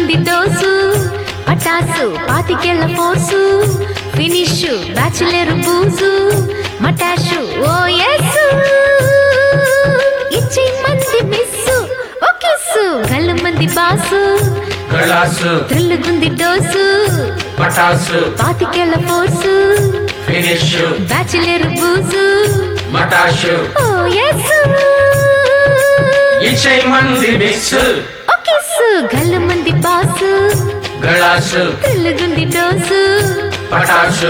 త్రిల్లుగుంది dose పటాసు పాతికేళ్ల force finish bachelor బూజు మటాషు ఓ yes ఇచ్చి మంది మిస్సు ఓ కిస్సు గల్లు మంది బాసు గళాసు త్రిల్లుగుంది డోసు పటాసు పాతికేళ్ల ఫోర్సు ఫినిష్ బ్యాచులర్ బూజు మటాషు ఓ ఎస్ ఇచ్చై మంది మిక్స్ ఓ కిస్సు గల్లు మంది బాసు గళాసు త్రిల్లుగుంది డోసు పటాసు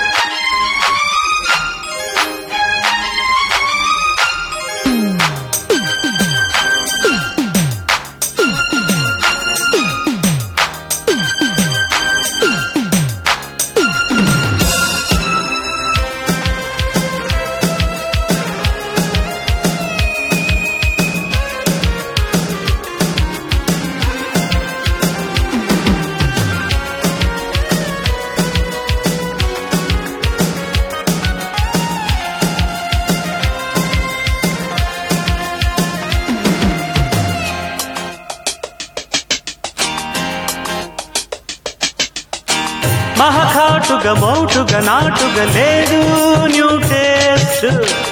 మహకాటుగా మౌటుగా నాటుగా లేదు న్యూ టేస్ట్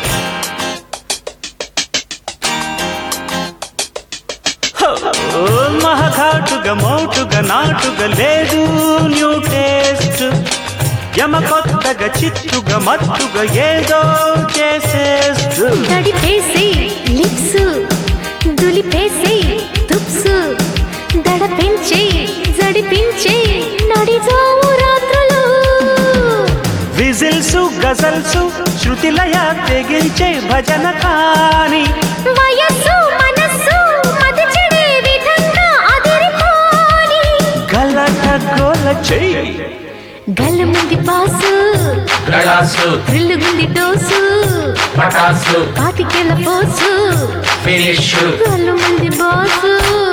హో, మహకాటుగా మౌటుగా నాటుగా లేదు న్యూ టేస్ట్ యమ కొత్తగా చిత్తుగా మత్తుగా ఏదో చేసేస్తూ దడిపేసి లిప్స్ దులిపేసి తుప్సు దడ పెంచి జడిపించి నడిజావు రాత్రులు విజిల్సు గజల్సు శృతిలయ తెగించే భజన కాని వయస్సు మనస్సు మతి చెడే విధంగా అదిరిపోని గలట గోల చెయ్యి గల్ల ముంది పాసు గళాసు త్రిల్లుగుంది డోసు పటాసు పాతికేళ్ల పోసు ఫినిష్ గల్ల ముంది బాసు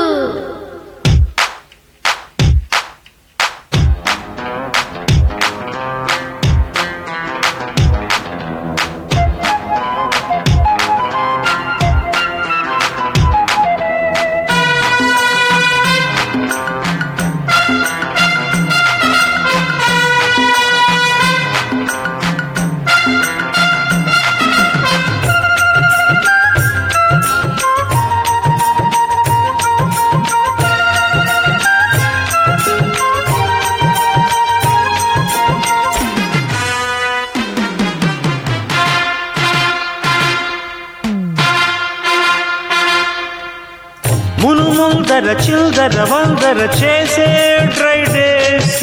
మునుముందర చిల్దర వందర చేసే డ్రై డేస్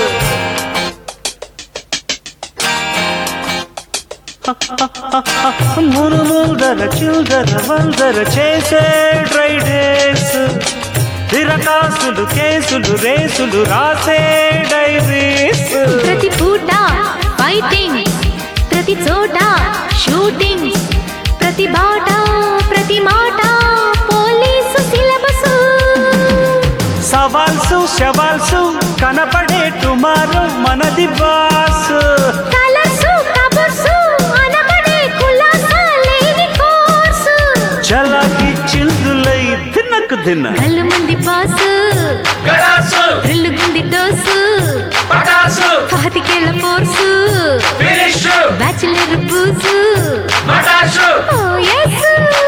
మునుముందర చిల్దర వందర చేసే డ్రై డేస్ తిరకాసులు కేసులు రేసులు రాసే డైరీస్ ప్రతి పూట ఫైటింగ్ ప్రతి చోట షూటింగ్ ప్రతి బాట ప్రతి మాట పోలీసు సిలబస్ సవాల్సు శవాల్సు కనపడే టుమారో మనది బాస్ కలర్సు కబర్సు అనబడే కులాసా లేని కోర్సు చలాకి చిందులై తిన్నకు తిన్న కళ్ళు మంది పాసు గళాసు రిల్లుగుంది డోసు పటాసు పాతికేళ్ల ఫోర్సు ఫినిష్ బ్యాచులర్ బూజు మటాసు ఓ ఎస్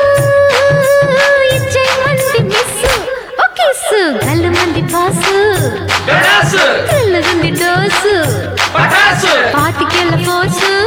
ఇచ్చే మంది మిస్ ఓ కిస్సు కళ్ళు మంది పాసు గళాసు రిల్లుగుంది డోసు పటాసు పాతికేళ్ల ఫోర్సు